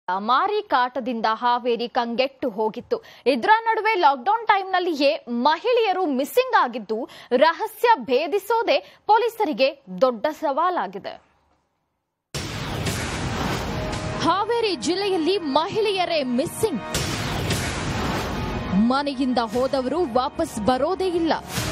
ಮಾರಿ ಕಾಟದಿಂದ ಹಾವೇರಿ ಕಂಗೆಟ್ಟು ಹೋಗಿತ್ತು ಇದರ ನಡುವೆ ಲಾಕ್ಡೌನ್ ಟೈಮ್ನಲ್ಲಿಯೇ ಮಹಿಳೆಯರು ಮಿಸ್ಸಿಂಗ್ ಆಗಿದ್ದು ರಹಸ್ಯ ಭೇದಿಸೋದೇ ಪೊಲೀಸರಿಗೆ ದೊಡ್ಡ ಸವಾಲಾಗಿದೆ ಹಾವೇರಿ ಜಿಲ್ಲೆಯಲ್ಲಿ ಮಹಿಳೆಯರೇ ಮಿಸ್ಸಿಂಗ್ ಮನೆಯಿಂದ ಹೋದವರು ವಾಪಸ್ ಬರೋದೇ ಇಲ್ಲ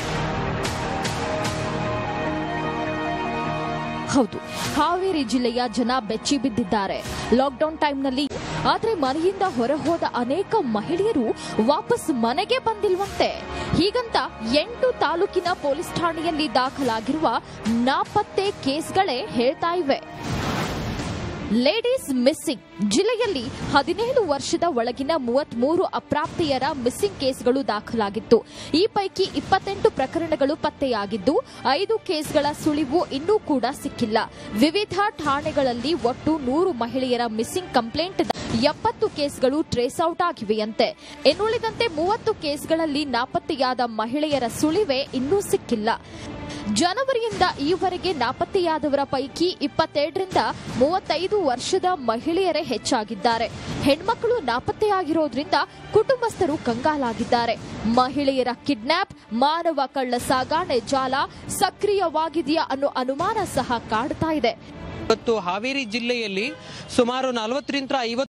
ಹೌದು ಹಾವೇರಿ ಜಿಲ್ಲೆಯ ಜನ ಬೆಚ್ಚಿ ಬಿದ್ದಿದ್ದಾರೆ ಲಾಕ್ಡೌನ್ ಟೈಮ್ನಲ್ಲಿ ಆದ್ರೆ ಮನೆಯಿಂದ ಹೊರಹೋದ ಅನೇಕ ಮಹಿಳೆಯರು ವಾಪಸ್ ಮನೆಗೆ ಬಂದಿಲ್ವಂತೆ ಹೀಗಂತ ಎಂಟು ತಾಲೂಕಿನ ಪೊಲೀಸ್ ಠಾಣೆಯಲ್ಲಿ ದಾಖಲಾಗಿರುವ ನಾಪತ್ತೆ ಕೇಸ್ಗಳೇ ಹೇಳ್ತಾ ಇವೆ ಲೇಡೀಸ್ ಮಿಸ್ಸಿಂಗ್ ಜಿಲ್ಲೆಯಲ್ಲಿ ಹದಿನೇಳು ವರ್ಷದ ಒಳಗಿನ ಮೂವತ್ಮೂರು ಅಪ್ರಾಪ್ತೆಯರ ಮಿಸ್ಸಿಂಗ್ ಕೇಸ್ಗಳು ದಾಖಲಾಗಿತ್ತು ಈ ಪೈಕಿ ಇಪ್ಪತ್ತೆಂಟು ಪ್ರಕರಣಗಳು ಪತ್ತೆಯಾಗಿದ್ದು ಐದು ಕೇಸ್ಗಳ ಸುಳಿವು ಇನ್ನೂ ಕೂಡ ಸಿಕ್ಕಿಲ್ಲ ವಿವಿಧ ಠಾಣೆಗಳಲ್ಲಿ ಒಟ್ಟು ನೂರು ಮಹಿಳೆಯರ ಮಿಸ್ಸಿಂಗ್ ಕಂಪ್ಲೇಂಟ್ ಎಪ್ಪತ್ತು ಕೇಸ್ಗಳು ಟ್ರೇಸ್ ಔಟ್ ಆಗಿವೆಯಂತೆ ಇನ್ನುಳಿದಂತೆ ಮೂವತ್ತು ಕೇಸ್ಗಳಲ್ಲಿ ನಾಪತ್ತೆಯಾದ ಮಹಿಳೆಯರ ಸುಳಿವೆ ಇನ್ನೂ ಸಿಕ್ಕಿಲ್ಲ ಜನವರಿಯಿಂದ ಈವರೆಗೆ ನಾಪತ್ತೆಯಾದವರ ಪೈಕಿ ಇಪ್ಪತ್ತೆರಡರಿಂದ ಮೂವತ್ತೈದು ವರ್ಷದ ಮಹಿಳೆಯರೇ ಹೆಚ್ಚಾಗಿದ್ದಾರೆ ಹೆಣ್ಮಕ್ಕಳು ನಾಪತ್ತೆಯಾಗಿರೋದ್ರಿಂದ ಕುಟುಂಬಸ್ಥರು ಕಂಗಾಲಾಗಿದ್ದಾರೆ ಮಹಿಳೆಯರ ಕಿಡ್ನಾಪ್ ಮಾನವ ಕಳ್ಳ ಸಾಗಾಣೆ ಜಾಲ ಸಕ್ರಿಯವಾಗಿದೆಯಾ ಅನ್ನೋ ಅನುಮಾನ ಸಹ ಕಾಡ್ತಾ ಇದೆ ಇವತ್ತು ಹಾವೇರಿ ಜಿಲ್ಲೆಯಲ್ಲಿ ಸುಮಾರು ನಲವತ್ತರಿಂದ ಐವತ್ತು